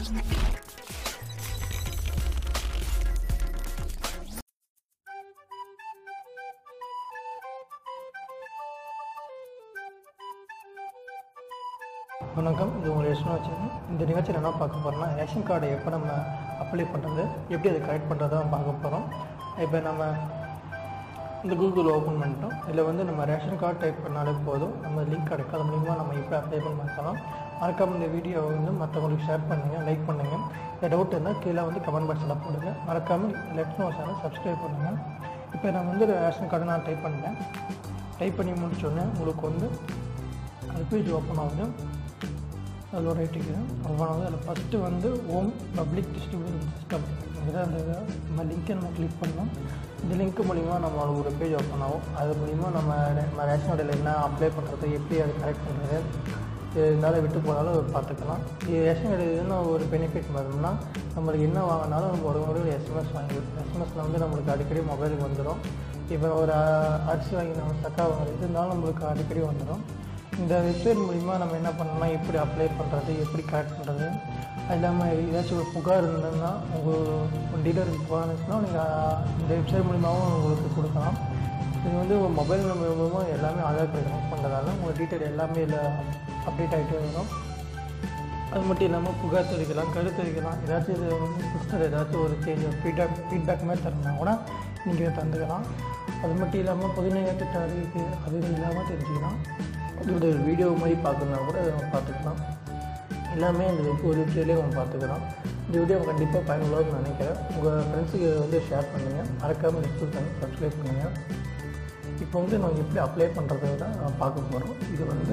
வணக்கம் இது உங்கள் ரேஷன் வச்சுருங்க இந்த நிகழ்ச்சியில் என்ன பார்க்க போகிறோம்னா ரேஷன் கார்டை எப்போ நம்ம அப்ளை பண்ணுறது எப்படி அதை கரெக்ட் பண்ணுறதா பார்க்க போகிறோம் இப்போ நம்ம இந்த கூகுள் ஓப்பன் பண்ணிட்டோம் இதில் வந்து நம்ம ரேஷன் கார்டு டைப் பண்ணாலே போதும் நம்ம லிங்க் கிடைக்கும் அது மூலிமா நம்ம எப்படி அப்ளை பண்ணி பார்க்கலாம் மறக்காம இந்த வீடியோவை வந்து மற்றவங்களுக்கு ஷேர் பண்ணுங்கள் லைக் பண்ணுங்கள் இந்த டவுட் இருந்தால் கீழே வந்து கமெண்ட் பாக்ஸில் போடுங்க மறக்காமல் லெட் நோ சேனல் சப்ஸ்கிரைப் பண்ணுங்கள் இப்போ நான் வந்து ரேஷன் கார்டை நான் டைப் பண்ணிட்டேன் டைப் பண்ணி முடிச்சோடனே உங்களுக்கு வந்து அது பேஜ் ஓப்பன் ஆகுது அதில் ரைட்டுக்கு ஓப்பன் ஆகுது அதில் ஃபஸ்ட்டு வந்து ஓம் பப்ளிக் டிஸ்ட்ரிபியூஷன் சிஸ்டம் இதான் அந்த நம்ம லிங்க்கை நம்ம கிளிக் பண்ணோம் இந்த லிங்க் மூலிமா நம்ம ஒரு பேஜ் ஓப்பன் ஆகும் அது மூலிமா நம்ம நம்ம ரேஷன் கார்டில் என்ன அப்ளை பண்ணுறது எப்படி அதை கரெக்ட் பண்ணுறது இது இருந்தாலும் விட்டு போனாலும் பார்த்துக்கலாம் இது ரேஷன் கார்டு என்ன ஒரு பெனிஃபிட் வரும்னா நம்மளுக்கு என்ன வாங்கினாலும் நம்ம ஒரு முறை எஸ்எம்எஸ் வாங்கிடும் எஸ்எம்எஸில் வந்து நம்மளுக்கு அடிக்கடி மொபைலுக்கு வந்துடும் இப்போ ஒரு அ- அரிசி வாங்கி நம்ம தக்கா வாங்குறது இருந்தாலும் நம்மளுக்கு அடிக்கடி வந்துடும் இந்த வெப்சைட் மூலிமா நம்ம என்ன பண்ணலாம் எப்படி அப்ளை பண்ணுறது எப்படி கரெக்ட் பண்ணுறது அது இல்லாமல் ஏதாச்சும் ஒரு புகார் இருந்ததுன்னா உங்கள் டீலருக்கு புகார் இருந்துச்சுன்னா நீங்கள் இந்த வெப்சைட் மூலிமாவும் உங்களுக்கு கொடுக்கலாம் இது வந்து உங்கள் மொபைல் நம்பர் மூலமாக எல்லாமே ஆதார் கார்டு கனெக்ட் பண்ணுறதால உங்கள் டீட்டெயில் எல்லாமே இதில் அப்டேட் ஆகிட்டே வரும் அது மட்டும் இல்லாமல் புகார் தெரிவிக்கலாம் கருத்து தெரிவிக்கலாம் ஏதாச்சும் இது வந்து சிஸ்டர் ஏதாச்சும் ஒரு சேஞ்ச் ஃபீட்பேக் ஃபீட்பேக் மாதிரி தரணும்னா கூட நீங்கள் தந்துக்கலாம் அது மட்டும் இல்லாமல் புதுநகை திட்ட அறிவிப்பு அது இது இல்லாமல் தெரிஞ்சுக்கலாம் இதோட வீடியோ மாதிரி பார்க்கணுன்னா கூட நம்ம பார்த்துக்கலாம் எல்லாமே இந்த வெப் ஒரு வெப்சைட்லேயே நம்ம பார்த்துக்கலாம் இந்த வீடியோ கண்டிப்பாக பயனுள்ளதுன்னு நினைக்கிறேன் உங்கள் ஃப்ரெண்ட்ஸுக்கு இதை வந்து ஷேர் பண்ணுங்கள் மறக்காமல் நெக்ஸ்ட் பண்ணி சப்ஸ்கிரைப் பண்ணுங்கள் இப்போ வந்து நம்ம எப்படி அப்ளை பண்ணுறதை தான் பார்க்க போகிறோம் இது வந்து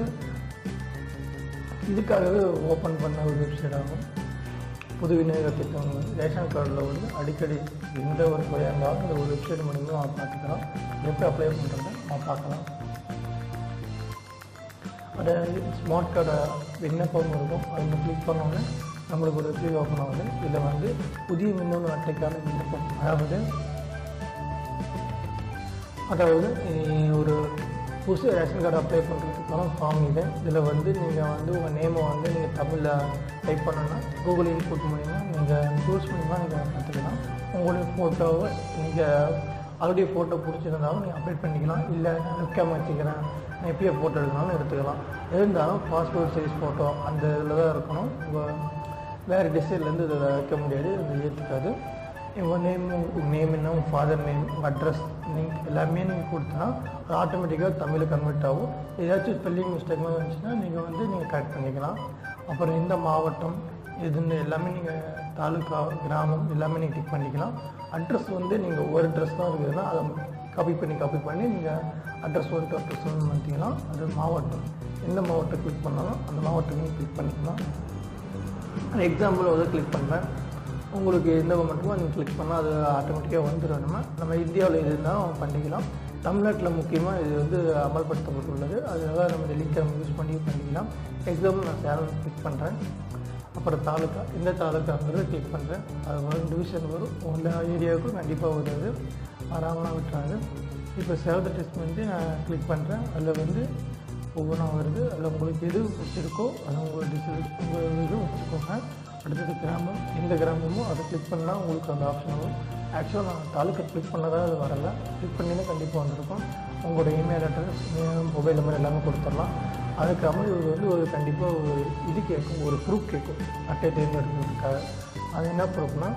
இதுக்காகவே ஓப்பன் பண்ண ஒரு வெப்சைட் ஆகும் புது விநியோக திட்டம் ரேஷன் கார்டில் வந்து அடிக்கடி எந்த ஒரு குறையாக இருந்தாலும் இந்த ஒரு வெப்சைட் மூலிமா நம்ம பார்த்துக்கலாம் எப்படி அப்ளை பண்ணுறதை நம்ம பார்க்கலாம் அது ஸ்மார்ட் கார்டை விண்ணப்பம் இருக்கும் அதில் கிளிக் பண்ணோன்னே நம்மளுக்கு ஒரு வெப்சைட் ஓப்பன் ஆகுது இதில் வந்து புதிய மின்னணு அட்டைக்கான விண்ணப்பம் அதாவது அதாவது அஹ், ஒரு புதுசு ரேஷன் கார்டு அப்ளை பண்ணுறதுக்கான ஃபார்ம் இது இதில் வந்து நீங்கள் வந்து உங்கள் நேமை வந்து நீங்கள் தமிழில் டைப் பண்ணணும்னா கூகுள் இன்புட் மூலிமா நீங்கள் டூல்ஸ் மூலிமா நீங்கள் பார்த்துக்கலாம் உங்களுடைய ஃபோட்டோவை நீங்கள் ஆல்ரெடி ஃபோட்டோ பிடிச்சிருந்தாலும் நீங்கள் அப்டேட் பண்ணிக்கலாம் இல்லை வெப்கேம் வச்சுக்கிறேன் நான் எப்பயே ஃபோட்டோ எடுக்கணும்னு எடுத்துக்கலாம் இருந்தாலும் பாஸ்போர்ட் சைஸ் ஃபோட்டோ அந்த இதில் தான் இருக்கணும் உங்கள் வேறு டிசைன்லேருந்து இதில் வைக்க முடியாது இது ஏற்றுக்காது உங்கள் நேம் உங்கள் நேம் என்ன உங்கள் ஃபாதர் நேம் உங்கள் அட்ரஸ் லிங்க் எல்லாமே நீங்கள் கொடுத்தனா அது ஆட்டோமேட்டிக்காக தமிழில் கன்வெர்ட் ஆகும் ஏதாச்சும் ஸ்பெல்லிங் மிஸ்டேக் மாதிரி இருந்துச்சுன்னா நீங்கள் வந்து நீங்கள் கரெக்ட் பண்ணிக்கலாம் அப்புறம் எந்த மாவட்டம் எதுன்னு எல்லாமே நீங்கள் தாலுக்கா கிராமம் எல்லாமே நீங்கள் டிக் பண்ணிக்கலாம் அட்ரஸ் வந்து நீங்கள் ஒரு அட்ரஸ் தான் இருக்குதுன்னா அதை காப்பி பண்ணி காப்பி பண்ணி நீங்கள் address one to address one பண்ணிக்கலாம் அது மாவட்டம் எந்த மாவட்டம் கிளிக் பண்ணாலும் அந்த மாவட்டத்தையும் கிளிக் பண்ணிக்கலாம் எக்ஸாம்பிள் வந்து கிளிக் பண்ணுறேன் உங்களுக்கு எந்த மட்டுமோ நீங்கள் கிளிக் பண்ணால் அது ஆட்டோமேட்டிக்காக வந்துடும் நம்ம நம்ம இந்தியாவில் எது இருந்தாலும் பண்ணிக்கலாம் தமிழ்நாட்டில் முக்கியமாக இது வந்து அமல்படுத்தப்பட்டுள்ளது அதனால நம்ம இந்த லிங்கை நம்ம யூஸ் பண்ணி பண்ணிக்கலாம் எக்ஸாம்பிள் நான் சேனல் கிளிக் பண்ணுறேன் அப்புறம் தாலுக்கா எந்த தாலுக்காங்கிறத கிளிக் பண்ணுறேன் அது வரும் டிவிஷன் வரும் எல்லா ஏரியாவுக்கும் கண்டிப்பாக வருது வராமலாம் விட்டுறாது இப்போ சேவ் டெஸ்ட் வந்து நான் கிளிக் பண்ணுறேன் அதில் வந்து ஒவ்வொன்றா வருது அதில் உங்களுக்கு எது பிடிச்சிருக்கோ அதை உங்கள் டிசைன் உங்கள் இது வச்சுக்கோங்க அடுத்தது கிராமம் எந்த கிராமமோ அதை கிளிக் பண்ணால் உங்களுக்கு அந்த ஆப்ஷன் வரும் ஆக்சுவலாக நான் தாலுக்கா கிளிக் பண்ணதாக அது வரல கிளிக் பண்ணினா கண்டிப்பாக வந்திருக்கும் உங்களோட இமெயில் அட்ரஸ் மொபைல் நம்பர் எல்லாமே கொடுத்துடலாம் அதுக்காக இது வந்து ஒரு கண்டிப்பாக ஒரு இது கேட்கும் ஒரு ப்ரூஃப் கேட்கும் அட்டை தேர்ந்தெடுக்கிறதுக்காக அது என்ன ப்ரூஃப்னா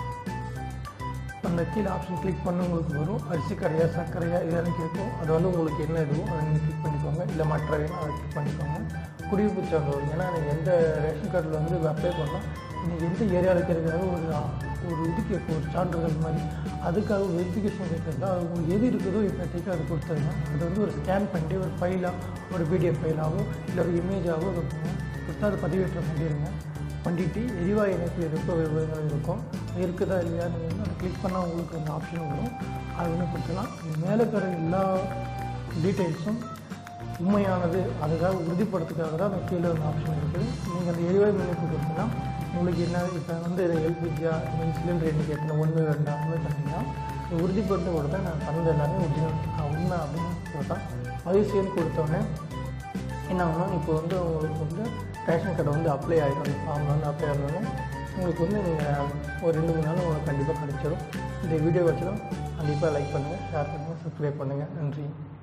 அந்த கீழே ஆப்ஷன் கிளிக் பண்ண உங்களுக்கு வரும் அரிசி கரையா சர்க்கரையா இதெல்லாம் கேட்கும் அது வந்து உங்களுக்கு என்ன இதுவோ அதை நீங்கள் கிளிக் பண்ணிக்கோங்க இல்லை மற்ற வேணும் அதை கிளிக் பண்ணிக்கோங்க குடியிருப்பு சான்றிதழ் ஏன்னா நீங்கள் எந்த ரேஷன் கார்டில் வந்து அப்ளை பண்ணலாம் நீங்கள் எந்த ஏரியாவில் இருக்கிறதுக்காக ஒரு ஒரு இது கேட்கும் ஒரு சான்றிதழ் மாதிரி அதுக்காக ஒரு வெரிஃபிகேஷன் கேட்குறதா அது உங்களுக்கு எது இருக்குதோ இப்போதைக்கு அது கொடுத்துருங்க அது வந்து ஒரு ஸ்கேன் பண்ணிட்டு ஒரு ஃபைலாக ஒரு பிடிஎஃப் ஃபைலாகவோ இல்லை ஒரு இமேஜாகவோ கொடுத்துருங்க கொடுத்தா அதை பதிவேற்றம் பண்ணிடுங்க பண்ணிட்டு எரிவாயு இணைப்பு இருக்க விவரங்கள் இருக்கும் இருக்குதா இல்லையா நீங்கள் வந்து அதை கிளிக் பண்ணால் உங்களுக்கு அந்த ஆப்ஷன் வரும் அது வந்து கொடுத்துலாம் இது மேலே இருக்கிற எல்லா டீட்டெயில்ஸும் உண்மையானது அதுக்காக உறுதிப்படுத்துக்காக தான் அந்த கீழே அந்த ஆப்ஷன் இருக்குது நீங்கள் அந்த எரிவாயு இணைப்பு கொடுத்தீங்கன்னா உங்களுக்கு என்ன இப்போ வந்து எல்பிஜியா மீன் சிலிண்டர் எண்ணிக்கை எத்தனை ஒன்று ரெண்டு அந்த மாதிரி பண்ணிங்கன்னா இது உறுதிப்படுத்த கொடுத்தா நான் பண்ணது எல்லாமே ஒரிஜினல் நான் உண்மை அப்படின்னு கொடுத்தா பதிவு செய்து கொடுத்தோன்னே என்ன ஆகும்னா இப்போ வந்து உங்களுக்கு வந்து ரேஷன் கார்டு வந்து அப்ளை ஆகிடும் அந்த ஃபார்ம் வந்து அப்ளை ஆகணும் உங்களுக்கு வந்து நீங்கள் ஒரு ரெண்டு மூணு நாள் உங்களுக்கு கண்டிப்பாக கிடைச்சிடும் இந்த வீடியோ வச்சதும் கண்டிப்பாக லைக் பண்ணுங்கள் ஷேர் பண்ணுங்கள் சப்ஸ்கிரைப் பண்ணுங்கள் நன்றி